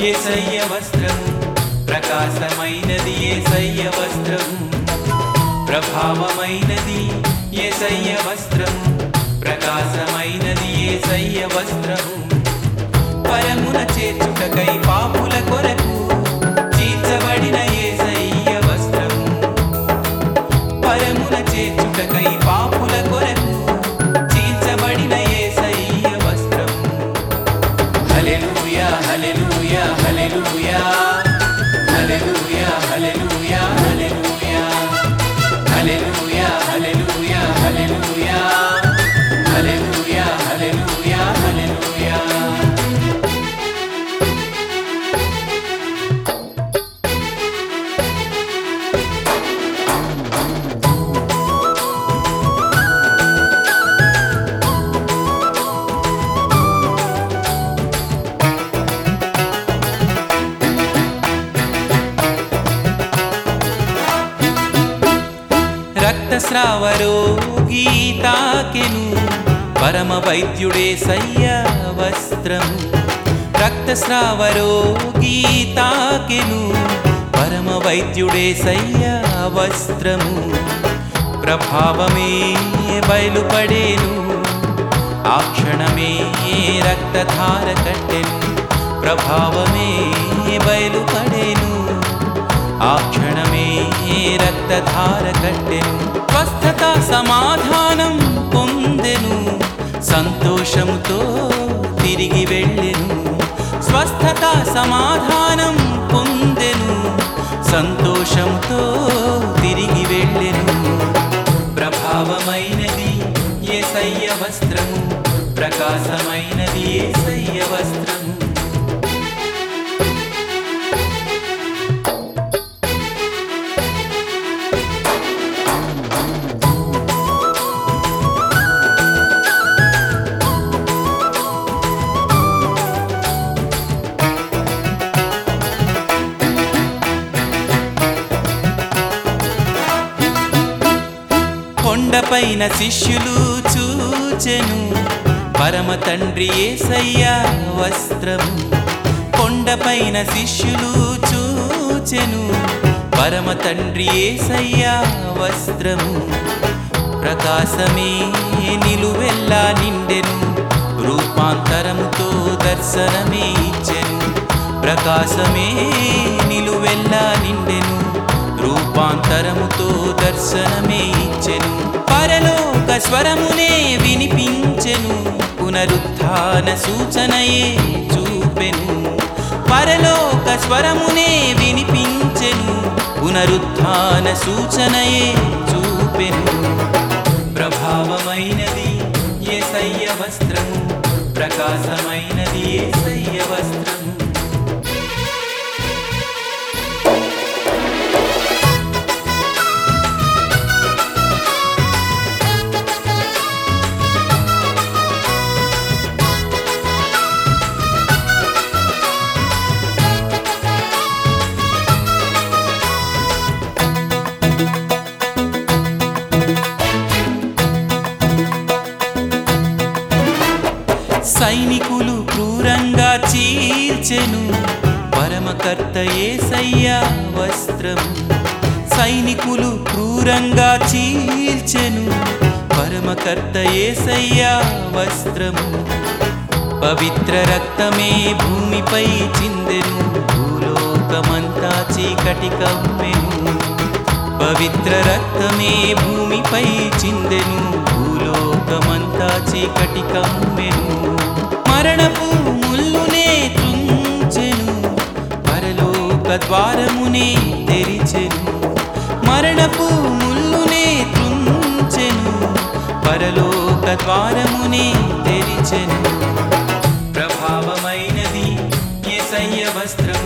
ఏసయ్య వస్త్రము ప్రకాశమైనది ఏసయ్య వస్త్రము ప్రభావమైనది ఏసయ్య వస్త్రము ప్రకాశమైనది ఏసయ్య వస్త్రము పరమున చేర్చుటకై పాపుల కొరకు చీల్చబడిన ఏసయ్య వస్త్రము పరమున చేర్చుటకై పాపుల కొరకు చీల్చబడిన ఏసయ్య వస్త్రము హల్లెలూయా హల్లెలూయా హల్లెలూయా హల్లెలూయా హల్లెలూయా హల్లెలూయా హల్లెలూయా హల్లెలూయా హల్లెలూయా హల్లెలూయా హల్లెలూయా హల్లెలూయా రక్తస్రావరోగీ తాకెను పరమ వైద్యుడే సయ్య వస్త్రము రక్తస్రావరోగీ తాకెను పరమ వైద్యుడే సయ్య వస్త్రము ప్రభావమే బయలుపడేను ఆ క్షణమే రక్తధార కట్టెను ప్రభావమే బయలుపడేను ఆ క్షణమే రక్తధార కట్టెను స్వస్థత సమాధానం పొందెను సంతోషముతో తిరిగి వెళ్ళెను స్వస్థత సమాధానం పొందెను సంతోషంతో తిరిగి వెళ్ళెను ప్రభావమైనది ఏసయ్య వస్త్రము ప్రకాశమైనది ఏసయ్య వస్త్రము కొండపైన శిష్యులు చూచెను పరమ తండ్రి ఏసయ్య వస్త్రము కొండపైన శిష్యులు చూచెను పరమ తండ్రి ఏసయ్య వస్త్రము ప్రకాశమే నిలువెల్లా నిండెను రూపాంతరముతో దర్శనమే ఇచ్చెను ప్రకాశమే నిలువెల్లా నిండెను రూపాంతరముతో దర్శనమే ఇచ్చెను పరలోక స్వరమునే వినిపించెను పునరుత్థాన సూచనయే చూపెను పరలోక స్వరమునే వినిపించెను పునరుత్థాన సూచనయే చూపెను ప్రభావమైనది ఏసయ్య వస్త్రము ప్రకాశమైనది ఏసయ్య వస్త్రము సైనికులు క్రూరంగా చీల్చెను పరమకర్త ఏసయ్య వస్త్రము సైనికులు క్రూరంగా చీల్చెను పరమకర్త ఏసయ్య వస్త్రము పవిత్ర రక్తమే భూమిపై చిందెను భూలోకమంతా చీకటి కమ్మెను పవిత్ర రక్తమే భూమిపై చిందెను భూలోకమంతా చీకటి కమ్మెను మరణపు ముల్లునే తుంచెను పరలోక ద్వారమునే తెరిచెను మరణపు ముల్లునే తుంచెను పరలోక ద్వారమునే తెరిచెను ప్రభావమైనది ఏసయ్య వస్త్రము